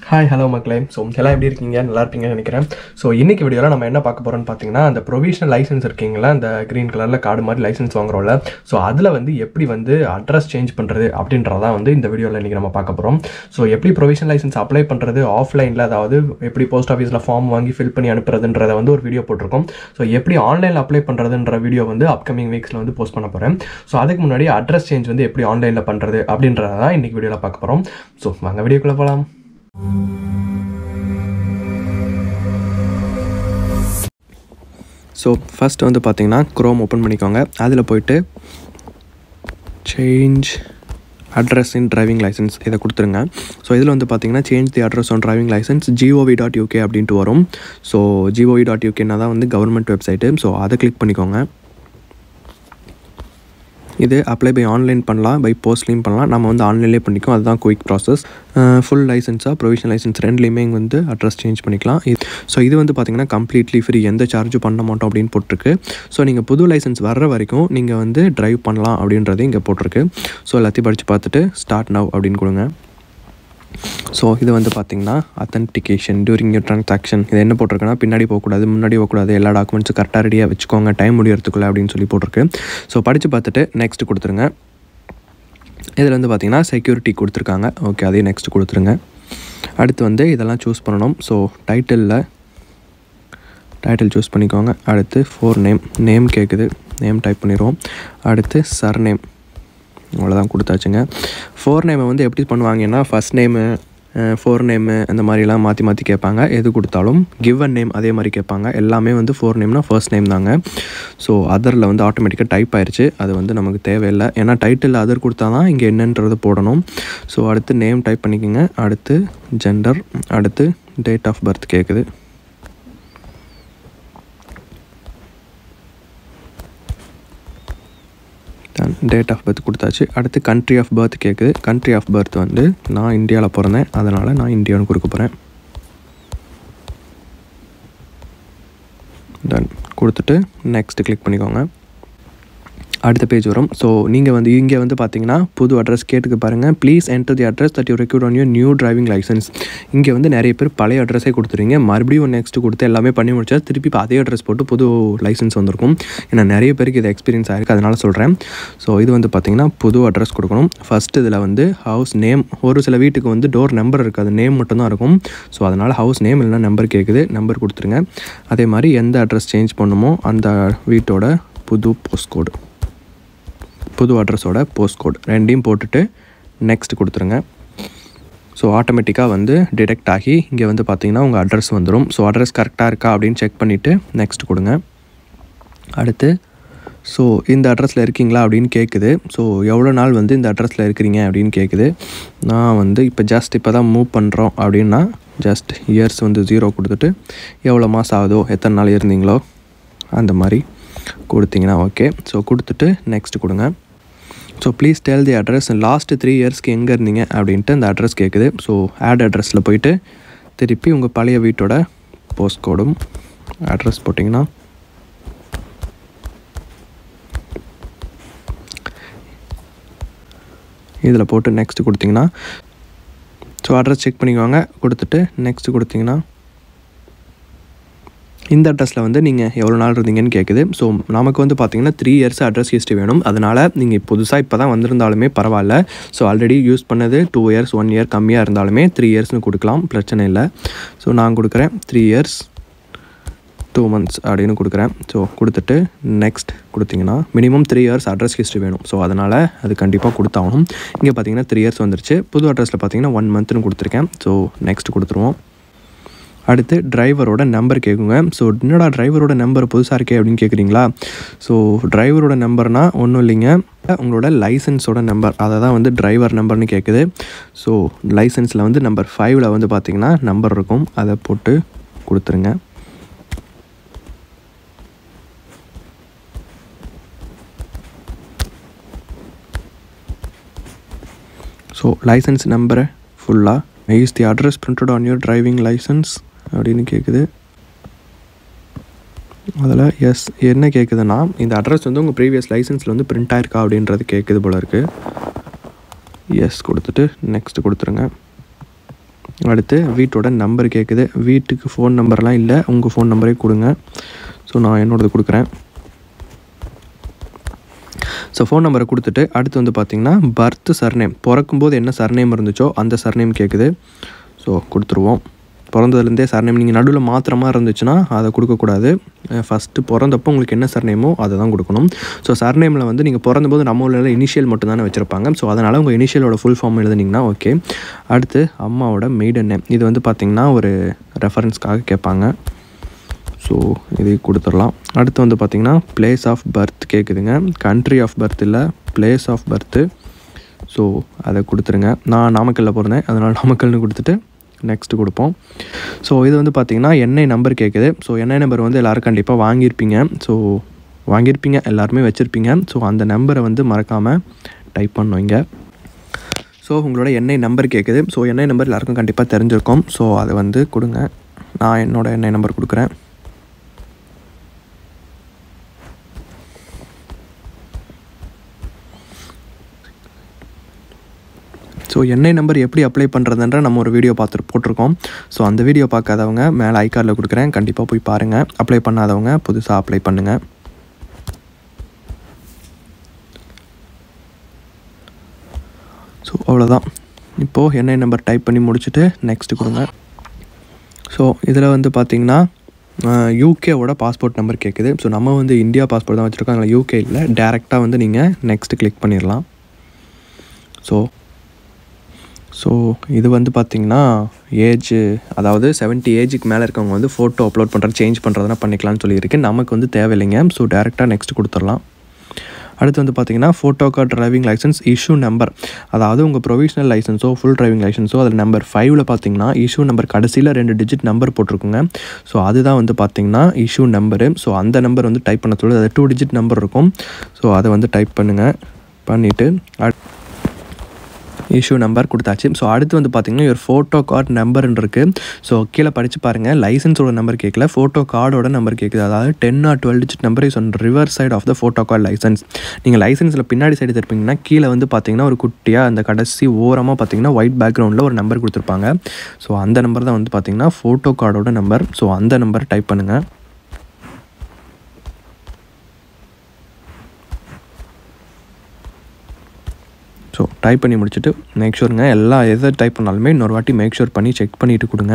hi hello மக்களே so எல்லாம் எப்படி இருக்கீங்க நல்லா இருப்பீங்கன்னு நினைக்கிறேன் ஸோ இன்னைக்கு வீடியோவில் நம்ம என்ன பார்க்க போகிறோம்னு பார்த்தீங்கன்னா அந்த ப்ரொவிஷனல் லைசன்ஸ் இருக்கீங்களா அந்த க்ரீன் கலரில் கார்டு மாதிரி லைசன்ஸ் வாங்குறோம்ல ஸோ அதில் வந்து எப்படி வந்து அட்ரஸ் சேஞ்ச் பண்ணுறது அப்படின்றதான் வந்து இந்த வீடியோவில் இன்றைக்கி நம்ம பார்க்க போகிறோம் ஸோ எப்படி ப்ரொவிஷனல் லைசன்ஸ் அப்ளை பண்ணுறது ஆஃப்லைனில் அதாவது எப்படி போஸ்ட் ஆஃபீஸில் ஃபார்ம் வாங்கி ஃபில் பண்ணி அனுப்புறதுன்றத வந்து ஒரு வீடியோ போட்டிருக்கோம் ஸோ எப்படி ஆன்லைனில் அப்ளை பண்ணுறதுன்ற வீடியோ வந்து அப்கமிங் வீக்ஸில் வந்து போஸ்ட் பண்ண போகிறேன் ஸோ அதுக்கு முன்னாடி அட்ரஸ் சேஞ்ச் வந்து எப்படி ஆன்லைனில் பண்ணுறது அப்படின்றத தான் இன்றைக்கி வீடியோவில் பார்க்க போகிறோம் ஸோ வாங்க வீடியோக்குள்ளே போகலாம் ஸோ ஃபஸ்ட் வந்து பார்த்தீங்கன்னா க்ரோம் ஓப்பன் பண்ணிக்கோங்க அதில் போயிட்டு change address in driving licence இதை கொடுத்துருங்க ஸோ இதில் வந்து பார்த்தீங்கன்னா change the address on driving licence G O V dot UK அப்படின்ட்டு வரும் ஸோ ஜிஓவி டாட் யூகேனா தான் வந்து கவர்மெண்ட் வெப்சைட்டு ஸோ அதை கிளிக் பண்ணிக்கோங்க இது அப்ளை பை ஆன்லைன் பண்ணலாம் பை போஸ்ட்லேயும் பண்ணலாம் நம்ம வந்து ஆன்லைன்லேயே பண்ணிக்கோம் அதுதான் குயிக் ப்ராசஸ் ஃபுல் லைசன்ஸாக ப்ரொவிஷனல் லைசன்ஸ் ரெண்டுலேயுமே இங்கே வந்து அட்ரஸ் சேஞ்ச் பண்ணிக்கலாம் இது ஸோ இது வந்து பார்த்திங்கன்னா கம்ப்ளீட்லி ஃப்ரீ எந்த சார்ஜும் பண்ண மாட்டோம் அப்படின்னு போட்டிருக்கு ஸோ நீங்கள் புது லைசன்ஸ் வர்ற வரைக்கும் நீங்கள் வந்து ட்ரைவ் பண்ணலாம் அப்படின்றது இங்கே போட்டிருக்கு ஸோ எல்லாத்தையும் படித்து பார்த்துட்டு ஸ்டார்ட் நவ் அப்படின்னு கொடுங்க ஸோ இது வந்து பார்த்தீங்கன்னா அத்தன்டிகேஷன் டியூரிங் யூர் ட்ரான்சாக்ஷன் இது என்ன போட்டிருக்குன்னா பின்னாடி போகக்கூடாது முன்னாடி போகக்கூடாது எல்லா டாக்குமெண்ட்ஸும் கரெக்டாக ரெடியாக வச்சுக்கோங்க டைம் முடியறதுக்குள்ள அப்படின்னு சொல்லி போட்டிருக்கு ஸோ படித்து பார்த்துட்டு நெக்ஸ்ட் கொடுத்துருங்க இதில் வந்து பார்த்தீங்கன்னா செக்யூரிட்டி கொடுத்துருக்காங்க ஓகே அதையும் நெக்ஸ்ட் கொடுத்துருங்க அடுத்து வந்து இதெல்லாம் சூஸ் பண்ணணும் ஸோ டைட்டிலில் டைட்டில் சூஸ் பண்ணிக்கோங்க அடுத்து ஃபோர் நேம் நேம் கேட்குது நேம் டைப் பண்ணிடுவோம் அடுத்து சர் நேம் அவ்வளோதான் கொடுத்தாச்சுங்க ஃபோர் நேமை வந்து எப்படி பண்ணுவாங்கன்னா ஃபஸ்ட் நேமு ஃபோர் நேமு அந்த மாதிரிலாம் மாற்றி மாற்றி கேட்பாங்க எது கொடுத்தாலும் கிவன் நேம் அதே மாதிரி கேட்பாங்க எல்லாமே வந்து ஃபோர் நேம்னா ஃபர்ஸ்ட் நேம் தாங்க ஸோ அதரில் வந்து ஆட்டோமேட்டிக்காக டைப் ஆயிடுச்சு அது வந்து நமக்கு தேவையில்லை ஏன்னா டைட்டில் அதர் கொடுத்தா தான் இங்கே என்னன்றது போடணும் ஸோ அடுத்து நேம் டைப் பண்ணிக்கோங்க அடுத்து ஜெண்டர் அடுத்து டேட் ஆஃப் பர்த் கேட்குது டேட் ஆஃப் பர்த் கொடுத்தாச்சு அடுத்து கண்ட்ரி ஆஃப் பர்த் கேட்குது கண்ட்ரி ஆஃப் பர்த் வந்து நான் இந்தியாவில் பிறந்தேன் அதனால் நான் இந்தியான்னு கொடுக்க போகிறேன் டன் கொடுத்துட்டு நெக்ஸ்ட் கிளிக் பண்ணிக்கோங்க அடுத்த பேஜ் வரும் ஸோ நீங்கள் வந்து இங்கே வந்து பார்த்தீங்கன்னா புது அட்ரஸ் கேட்டுக்கு பாருங்கள் please enter the address that you required on your new driving licence இங்கே வந்து நிறைய பேர் பழைய அட்ரஸே கொடுத்துருங்க மறுபடியும் நெக்ஸ்ட் கொடுத்து எல்லாமே பண்ணி முடிச்சா திருப்பி இப்போ அதே அட்ரஸ் போட்டு புது லைசன்ஸ் வந்திருக்கும் ஏன்னா நிறைய பேருக்கு இது எக்ஸ்பீரியன்ஸ் ஆயிருக்கு அதனால சொல்கிறேன் ஸோ இது வந்து பார்த்தீங்கன்னா புது அட்ரஸ் கொடுக்கணும் ஃபஸ்ட் இதில் வந்து ஹவுஸ் நேம் ஒரு சில வீட்டுக்கு வந்து டோர் நம்பர் இருக்காது நேம் மட்டும்தான் இருக்கும் ஸோ அதனால் ஹவுஸ் நேம் இல்லைனா நம்பர் கேட்குது நம்பர் கொடுத்துருங்க அதே மாதிரி எந்த அட்ரஸ் சேஞ்ச் பண்ணுமோ அந்த வீட்டோட புது போஸ்ட் கோடு புது அட்ரஸோட போஸ்ட் கோட் ரெண்டையும் போட்டுட்டு நெக்ஸ்ட் கொடுத்துருங்க ஸோ ஆட்டோமேட்டிக்காக வந்து டிடெக்ட் ஆகி இங்கே வந்து பார்த்தீங்கன்னா உங்கள் அட்ரஸ் வந்துடும் ஸோ அட்ரஸ் கரெக்டாக இருக்கா அப்படின்னு செக் பண்ணிவிட்டு நெக்ஸ்ட் கொடுங்க அடுத்து ஸோ இந்த அட்ரஸில் இருக்கீங்களா அப்படின்னு கேட்குது ஸோ எவ்வளோ நாள் வந்து இந்த அட்ரஸில் இருக்கிறீங்க அப்படின்னு கேட்குது நான் வந்து இப்போ ஜஸ்ட் இப்போ தான் மூவ் பண்ணுறோம் அப்படின்னா ஜஸ்ட் இயர்ஸ் வந்து ஜீரோ கொடுத்துட்டு எவ்வளோ மாதம் ஆகுதோ எத்தனை நாள் இருந்தீங்களோ அந்த மாதிரி கொடுத்தீங்கன்னா ஓகே ஸோ கொடுத்துட்டு நெக்ஸ்ட் கொடுங்க so please tell the address last three இயர்ஸ்க்கு எங்கே இருந்தீங்க அப்படின்ட்டு அந்த அட்ரஸ் கேட்குது ஸோ ஆட் அட்ரஸில் போயிட்டு திருப்பி உங்கள் பழைய வீட்டோட போஸ்ட் கோடும் அட்ரஸ் போட்டிங்கன்னா இதில் போட்டு நெக்ஸ்ட் கொடுத்தீங்கன்னா ஸோ அட்ரஸ் செக் பண்ணிக்கோங்க கொடுத்துட்டு நெக்ஸ்ட் கொடுத்தீங்கன்னா இந்த அட்ரஸில் வந்து நீங்கள் எவ்வளோ நாள் இருந்தீங்கன்னு கேட்குது ஸோ நமக்கு வந்து பார்த்தீங்கன்னா த்ரீ இயர்ஸ் அட்ரஸ் ஹிஸ்ட்ரி வேணும் அதனால் நீங்கள் புதுசாக இப்போ தான் வந்திருந்தாலுமே பரவாயில்ல ஸோ ஆல்ரெடி யூஸ் பண்ணது டூ இயர்ஸ் ஒன் இயர் கம்மியாக இருந்தாலுமே த்ரீ இயர்ஸ்னு கொடுக்கலாம் பிரச்சனை இல்லை ஸோ நான் கொடுக்குறேன் த்ரீ இயர்ஸ் டூ மந்த்ஸ் அப்படின்னு கொடுக்குறேன் ஸோ கொடுத்துட்டு நெக்ஸ்ட் கொடுத்தீங்கன்னா minimum three years address history வேணும் ஸோ அதனால் அது கண்டிப்பாக கொடுத்தாகணும் இங்கே பார்த்தீங்கன்னா த்ரீ இயர்ஸ் வந்துருச்சு புது அட்ரஸில் பார்த்தீங்கன்னா ஒன் மந்த்னு கொடுத்துருக்கேன் ஸோ நெக்ஸ்ட் கொடுத்துருவோம் அடுத்து டிரைவரோட நம்பர் கேட்குங்க ஸோ என்னடா டிரைவரோட நம்பர் புதுசாக இருக்கே அப்படின்னு கேட்குறீங்களா ஸோ டிரைவரோட நம்பர்னால் ஒன்றும் இல்லைங்க உங்களோட லைசன்ஸோட நம்பர் அதை தான் வந்து டிரைவர் நம்பர்னு கேட்குது ஸோ லைசன்ஸில் வந்து நம்பர் ஃபைவ்ல வந்து பார்த்திங்கன்னா நம்பர் இருக்கும் அதை போட்டு கொடுத்துருங்க ஸோ லைசன்ஸ் நம்பரை ஃபுல்லாக is the address printed on your driving licence அப்படின்னு கேட்குது அதில் எஸ் என்ன கேட்குதுன்னா இந்த அட்ரஸ் வந்து உங்கள் ப்ரீவியஸ் லைசன்ஸில் வந்து பிரிண்ட் ஆயிருக்கா அப்படின்றது கேட்குது போல இருக்குது எஸ் கொடுத்துட்டு நெக்ஸ்ட் கொடுத்துருங்க அடுத்து வீட்டோட நம்பர் கேட்குது வீட்டுக்கு ஃபோன் நம்பர்லாம் இல்லை உங்கள் ஃபோன் நம்பரே கொடுங்க ஸோ நான் என்னோடது கொடுக்குறேன் ஸோ ஃபோன் நம்பரை கொடுத்துட்டு அடுத்து வந்து பார்த்தீங்கன்னா பர்த் சர்நேம் பிறக்கும்போது என்ன சர்நேம் இருந்துச்சோ அந்த சர்நேம் கேட்குது ஸோ கொடுத்துருவோம் பிறந்ததுலேருந்தே சர்நேம் நீங்கள் நடுவில் மாத்திர மாதிரி இருந்துச்சுன்னா அதை கொடுக்கக்கூடாது ஃபஸ்ட்டு பிறந்தப்போ உங்களுக்கு என்ன சர்நேமோ அதை தான் கொடுக்கணும் ஸோ சர்நேமில் வந்து நீங்கள் பிறந்தபோது நம்ம ஊரில் இனிஷியல் மட்டும் தானே வச்சுருப்பாங்க ஸோ அதனால் உங்கள் இனிஷியலோட ஃபுல் ஃபார்ம் எழுதுனீங்கன்னா ஓகே அடுத்து அம்மாவோட மெய்டன் நேம் இது வந்து பார்த்திங்கன்னா ஒரு ரெஃபரன்ஸ்க்காக கேட்பாங்க ஸோ இதை கொடுத்துடலாம் அடுத்து வந்து பார்த்திங்கன்னா பிளேஸ் ஆஃப் பர்த் கேட்குதுங்க கண்ட்ரி ஆஃப் பர்த் இல்லை பிளேஸ் ஆஃப் பர்த்து ஸோ அதை கொடுத்துருங்க நான் நாமக்கல்லில் பிறந்தேன் அதனால் நாமக்கல்னு கொடுத்துட்டு நெக்ஸ்ட்டு கொடுப்போம் ஸோ இது வந்து பார்த்திங்கன்னா என்ஐ நம்பர் கேட்குது ஸோ என்ஐ நம்பர் வந்து எல்லோரும் கண்டிப்பாக வாங்கியிருப்பீங்க ஸோ வாங்கியிருப்பீங்க எல்லாருமே வச்சுருப்பீங்க ஸோ அந்த நம்பரை வந்து மறக்காமல் டைப் பண்ணோம் இங்கே ஸோ உங்களோட என்ஐ நம்பர் கேட்குது ஸோ என்ஐ நம்பர் எல்லாருக்கும் கண்டிப்பாக தெரிஞ்சிருக்கும் ஸோ அதை வந்து கொடுங்க நான் என்னோட என்ஐ நம்பர் கொடுக்குறேன் ஸோ என்ஐ நம்பர் எப்படி அப்ளை பண்ணுறதுன்ற நம்ம ஒரு வீடியோ பார்த்துட்டு போட்டிருக்கோம் ஸோ அந்த வீடியோ பார்க்காதவங்க மேலே ஐகார்டில் கொடுக்குறேன் கண்டிப்பாக போய் பாருங்கள் அப்ளை பண்ணாதவங்க புதுசாக அப்ளை பண்ணுங்கள் ஸோ அவ்வளோதான் இப்போது என்ஐ நம்பர் டைப் பண்ணி முடிச்சுட்டு நெக்ஸ்ட்டு கொடுங்க ஸோ இதில் வந்து பார்த்திங்கன்னா யூகேவோட பாஸ்போர்ட் நம்பர் கேட்குது ஸோ நம்ம வந்து இந்தியா பாஸ்போர்ட் தான் வச்சுருக்கோம் அதில் யூகே இல்லை டேரெக்டாக வந்து நீங்கள் நெக்ஸ்ட்டு கிளிக் பண்ணிடலாம் ஸோ ஸோ இது வந்து பார்த்திங்கன்னா ஏஜ் அதாவது செவன்ட்டி ஏஜுக்கு மேலே இருக்கவங்க வந்து ஃபோட்டோ அப்லோட் பண்ணுறது சேஞ்ச் பண்ணுறதுனா பண்ணிக்கலாம்னு சொல்லியிருக்கு நமக்கு வந்து தேவையில்லைங்க ஸோ டேரெக்டாக நெக்ஸ்ட் கொடுத்துடலாம் அடுத்து வந்து பார்த்தீங்கன்னா photo card driving licence issue number அதாவது உங்கள் ப்ரொவிஷனல் லைசன்ஸோ ஃபுல் டிரைவிங் லைசன்ஸோ அதில் நம்பர் ஃபைவ்ல பார்த்தீங்கன்னா இஷ்யூ நம்பர் கடைசியில் ரெண்டு டிஜிட் நம்பர் போட்டிருக்குங்க ஸோ அதுதான் வந்து பார்த்தீங்கன்னா இஷ்யூ நம்பரு ஸோ அந்த நம்பர் வந்து டைப் பண்ண சொல்லுது அது டூ டிஜிட் நம்பர் இருக்கும் ஸோ அதை வந்து டைப் பண்ணுங்கள் பண்ணிவிட்டு இஷ்யூ நம்பர் கொடுத்தாச்சு ஸோ அடுத்து வந்து பார்த்தீங்கன்னா ஒரு ஃபோட்டோ கார்டு நம்பர்னு இருக்குது ஸோ கீழே படித்து பாருங்கள் லைசன்ஸோட நம்பர் கேட்கல ஃபோட்டோ கார்டோட நம்பர் கேட்குது அதாவது ten or twelve digit number is on reverse side of the photo card licence நீங்கள் லைசன்ஸில் பின்னாடி சைடு திருப்பிங்கன்னா கீழே வந்து பார்த்தீங்கன்னா ஒரு குட்டியாக அந்த கடைசி ஓரமாக பார்த்தீங்கன்னா ஒயிட் பேக்ரவுண்டில் ஒரு நம்பர் கொடுத்துருப்பாங்க ஸோ அந்த நம்பர் தான் வந்து பார்த்தீங்கன்னா ஃபோட்டோ கார்டோட நம்பர் ஸோ அந்த நம்பர் டைப் பண்ணுங்கள் ஸோ டைப் பண்ணி முடிச்சுட்டு மேக் ஷூருங்க எல்லா எதை டைப் பண்ணாலுமே இன்னொரு வாட்டி மேக் ஷூர் பண்ணி செக் பண்ணிவிட்டு கொடுங்க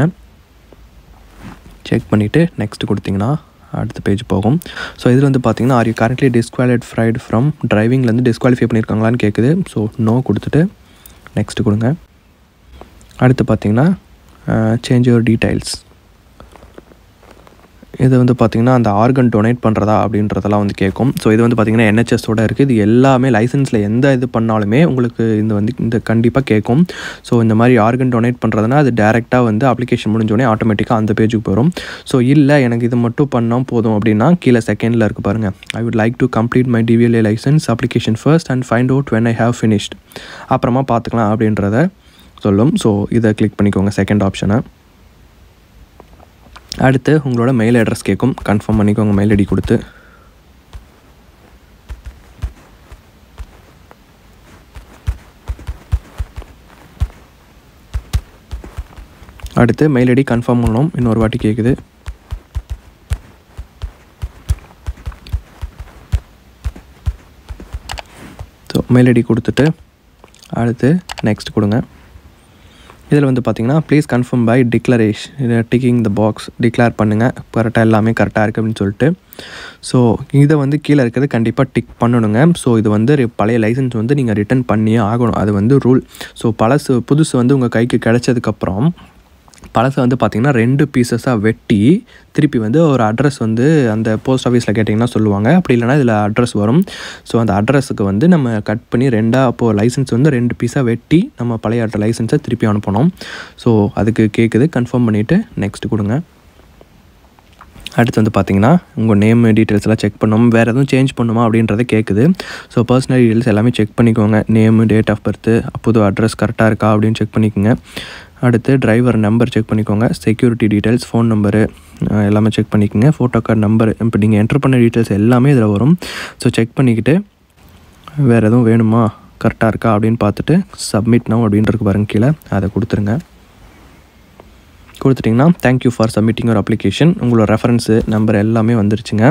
செக் பண்ணிவிட்டு நெக்ஸ்ட் கொடுத்தீங்கன்னா அடுத்த பேஜ் போகும் ஸோ இதில் வந்து பார்த்தீங்கன்னா are you currently disqualified from டிரைவிங்லேருந்து டிஸ்குவாலிஃபை பண்ணியிருக்காங்களான்னு கேட்குது ஸோ நோ கொடுத்துட்டு நெக்ஸ்ட் கொடுங்க அடுத்து பார்த்தீங்கன்னா சேஞ்ச் யுவர் டீடைல்ஸ் இது வந்து பார்த்திங்கன்னா அந்த ஆர்கன் டொனேட் பண்ணுறதா அப்படின்றதெல்லாம் வந்து கேட்கும் ஸோ இது வந்து பார்த்திங்கன்னா என்ஹெச்எஸோட இருக்குது இது எல்லாமே லைசன்ஸில் எந்த இது பண்ணாலுமே உங்களுக்கு இந்த வந்து இந்த கண்டிப்பாக கேட்கும் ஸோ இந்த மாதிரி ஆர்கன் டொனேட் பண்ணுறதுனா அது டேரெக்டாக வந்து அப்ளிகேஷன் முடிஞ்சோடனே ஆட்டோமேட்டிக்காக அந்த பேஜுக்கு போயிடும் ஸோ இல்லை எனக்கு இது மட்டும் பண்ணால் போதும் அப்படின்னா கீழே செகண்டில் இருக்குது பாருங்கள் I would like to complete my DVLA licence application first and find out when I have finished அப்புறமா பார்த்துக்கலாம் அப்படின்றத சொல்லும் ஸோ இதை கிளிக் பண்ணிக்கோங்க செகண்ட் ஆப்ஷனை அடுத்து உங்களோட மெயில் அட்ரஸ் கேட்கும் கன்ஃபார்ம் பண்ணிக்கோங்க மெயில் ஐடி கொடுத்து அடுத்து மெயில் ஐடி கன்ஃபார்ம் பண்ணணும் இன்னொரு வாட்டி கேட்குது ஸோ மெயில் ஐடி கொடுத்துட்டு அடுத்து நெக்ஸ்ட் கொடுங்க இதில் வந்து பார்த்தீங்கன்னா ப்ளீஸ் கன்ஃபார்ம் பை டிக்ளரேஷன் இதை டிக்கிங் த பாக்ஸ் டிக்ளேர் பண்ணுங்கள் கரெக்டாக எல்லாமே கரெக்டாக இருக்குது அப்படின்னு சொல்லிட்டு ஸோ இதை வந்து கீழே இருக்கிறது கண்டிப்பாக டிக் பண்ணணுங்க ஸோ இது வந்து ரி- பழைய லைசன்ஸ் வந்து நீங்கள் ரிட்டர்ன் பண்ணியே ஆகணும் அது வந்து ரூல் ஸோ பழசு புதுசு வந்து உங்கள் கைக்கு கிடைச்சதுக்கப்புறம் பழசை வந்து பார்த்திங்கன்னா ரெண்டு பீசஸாக வெட்டி திருப்பி வந்து ஒரு அட்ரஸ் வந்து அந்த போஸ்ட் ஆஃபீஸில் கேட்டிங்கன்னா சொல்லுவாங்க அப்படி இல்லைனா இதில் அட்ரஸ் வரும் ஸோ அந்த அட்ரஸுக்கு வந்து நம்ம கட் பண்ணி ரெண்டாக அப்போது லைசன்ஸ் வந்து ரெண்டு பீஸாக வெட்டி நம்ம பழைய அட்ர லைசன்ஸை திருப்பி அனுப்பணும் ஸோ அதுக்கு கேட்குது கன்ஃபார்ம் பண்ணிவிட்டு நெக்ஸ்ட் கொடுங்க அடுத்து வந்து பார்த்தீங்கன்னா உங்கள் நேம் டீட்டெயில்ஸ் எல்லாம் செக் பண்ணணும் வேறு எதுவும் சேஞ்ச் பண்ணுமா அப்படின்றத கேட்குது ஸோ பர்சனல் டீட்டெயில்ஸ் எல்லாமே செக் பண்ணிக்கோங்க நேமு டேட் ஆஃப் பர்த்து புது அட்ரஸ் கரெக்டாக இருக்கா அப்படின்னு செக் பண்ணிக்கோங்க அடுத்து டிரைவர் நம்பர் செக் பண்ணிக்கோங்க செக்யூரிட்டி டீட்டெயில்ஸ் ஃபோன் நம்பரு எல்லாமே செக் பண்ணிக்கோங்க ஃபோட்டோ கார்டு நம்பர் இப்போ நீங்கள் என்டர் பண்ண டீட்டெயில்ஸ் எல்லாமே இதில் வரும் ஸோ செக் பண்ணிக்கிட்டு வேறு எதுவும் வேணுமா கரெக்டாக இருக்கா அப்படின்னு பார்த்துட்டு சப்மிட் நவ் அப்படின்னு இருக்கு பாருங்க கீழே அதை கொடுத்துருங்க கொடுத்துட்டிங்கன்னா தேங்க்யூ ஃபார் சப்மிட்டிங் ஒரு அப்ளிகேஷன் உங்களோட ரெஃபரன்ஸு நம்பர் எல்லாமே வந்துருச்சுங்க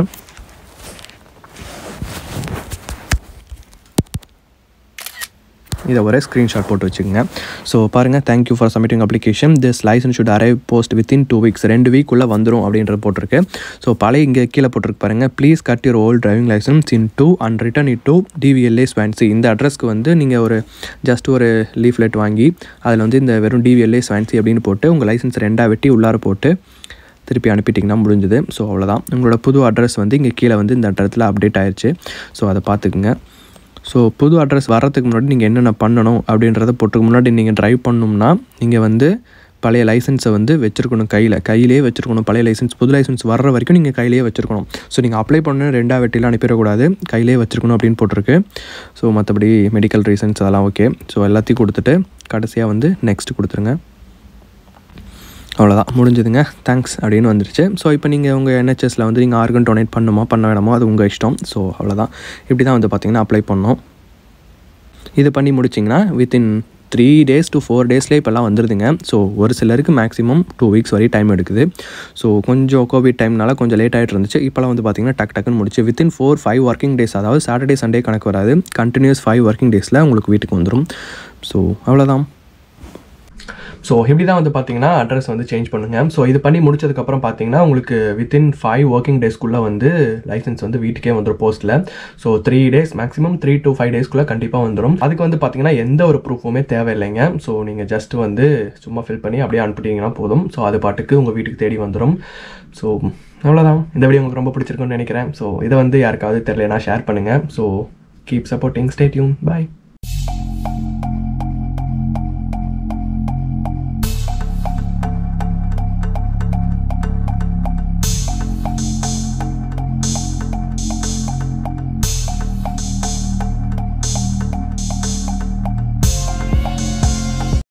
இதை ஒரே ஸ்க்ரீன்ஷாட் போட்டு வச்சுக்கோங்க ஸோ பாருங்கள் thank you for submitting application this licence should arrive post within two weeks ரெண்டு வீக்குள்ளே வந்துடும் அப்படின்றது போட்டிருக்கு ஸோ பழைய இங்கே கீழே போட்டிருக்கு பாருங்கள் please cut your old driving licence in two and return it to DVLA Swansea இந்த அட்ரஸ்க்கு வந்து நீங்கள் ஒரு ஜஸ்ட் ஒரு லீஃப்லெட் வாங்கி அதில் வந்து இந்த வெறும் டிவிஎல்ஏ ஸ்வான்சி அப்படின்னு போட்டு உங்கள் லைசன்ஸ் ரெண்டாக வெட்டி உள்ளார போட்டு திருப்பி அனுப்பிட்டிங்கன்னா முடிஞ்சுது ஸோ அவ்வளோதான் உங்களோட புது அட்ரஸ் வந்து இங்கே கீழே வந்து இந்த இடத்துல அப்டேட் ஆயிடுச்சு ஸோ அதை பார்த்துக்குங்க ஸோ புது அட்ரஸ் வர்றதுக்கு முன்னாடி நீங்கள் என்னென்ன பண்ணணும் அப்படின்றத போட்டுக்கு முன்னாடி நீங்கள் ட்ரைவ் பண்ணணும்னா நீங்கள் வந்து பழைய லைசன்ஸை வந்து வச்சுருக்கணும் கையில் கையிலே வச்சுருக்கணும் பழைய லைசன்ஸ் புது லைசன்ஸ் வர்ற வரைக்கும் நீங்கள் கையிலேயே வச்சுருக்கணும் ஸோ நீங்கள் அப்ளை பண்ண ரெண்டாக வெட்டிலாம் அனுப்பிடக்கூடாது கையிலே வச்சுருக்கணும் அப்படின்னு போட்டிருக்கு ஸோ மற்றபடி மெடிக்கல் ரீசன்ஸ் அதெல்லாம் ஓகே ஸோ எல்லாத்தையும் கொடுத்துட்டு கடைசியாக வந்து நெக்ஸ்ட் கொடுத்துருங்க அவ்வளோதான் முடிஞ்சதுங்க தேங்க்ஸ் அப்படின்னு வந்துருச்சு ஸோ இப்போ நீங்கள் உங்கள் என்ஹெச்எஸில் வந்து நீங்கள் ஆர்கன் டொனேட் பண்ணுமா பண்ண வேணாமோ அது உங்கள் இஷ்டம் ஸோ அவ்வளோதான் இப்படி தான் வந்து பார்த்தீங்கன்னா அப்ளை பண்ணோம் இது பண்ணி முடிச்சிங்கன்னா within three days to four டேஸ்லேயே இப்போல்லாம் வந்துடுதுங்க ஸோ ஒரு சிலருக்கு மேக்ஸிமம் டூ வீக்ஸ் வரையும் டைம் எடுக்குது ஸோ கொஞ்சம் கோவிட் டைம்னால கொஞ்சம் லேட் ஆகிட்டு இருந்துச்சு இப்போலாம் வந்து பார்த்திங்கன்னா டக் டக்குன்னு முடிச்சு within four five working days அதாவது சாட்டர்டே சண்டே கணக்கு வராது கண்டினியூஸ் ஃபைவ் ஒர்க்கிங் டேஸில் உங்களுக்கு வீட்டுக்கு வந்துடும் ஸோ அவ்வளோதான் ஸோ இப்படி தான் வந்து பார்த்தீங்கன்னா அட்ரஸ் வந்து சேஞ்ச் பண்ணுங்கள் ஸோ இது பண்ணி முடிச்சதுக்கப்புறம் பார்த்தீங்கன்னா உங்களுக்கு வித்தின் ஃபைவ் ஒர்க்கிங் டேஸ்க்குள்ளே வந்து லைசன்ஸ் வந்து வீட்டுக்கே வந்துடும் போஸ்ட்டில் so three days maximum three to five டேஸ்க்குள்ளே கண்டிப்பாக வந்துடும் அதுக்கு வந்து பார்த்தீங்கன்னா எந்த ஒரு ப்ரூஃபுமே தேவையில்லைங்க ஸோ நீங்கள் ஜஸ்ட் வந்து சும்மா ஃபில் பண்ணி அப்படியே அனுப்பிட்டீங்கன்னா போதும் ஸோ அது பாட்டுக்கு உங்கள் வீட்டுக்கு தேடி வந்துடும் ஸோ அவ்வளோதான் இந்த வீடியோ உங்களுக்கு ரொம்ப பிடிச்சிருக்குன்னு நினைக்கிறேன் ஸோ இதை வந்து யாருக்காவது தெரியலனா ஷேர் பண்ணுங்கள் ஸோ கீப் சப்போர்ட்டிங் ஸ்டேட்யூன் பாய்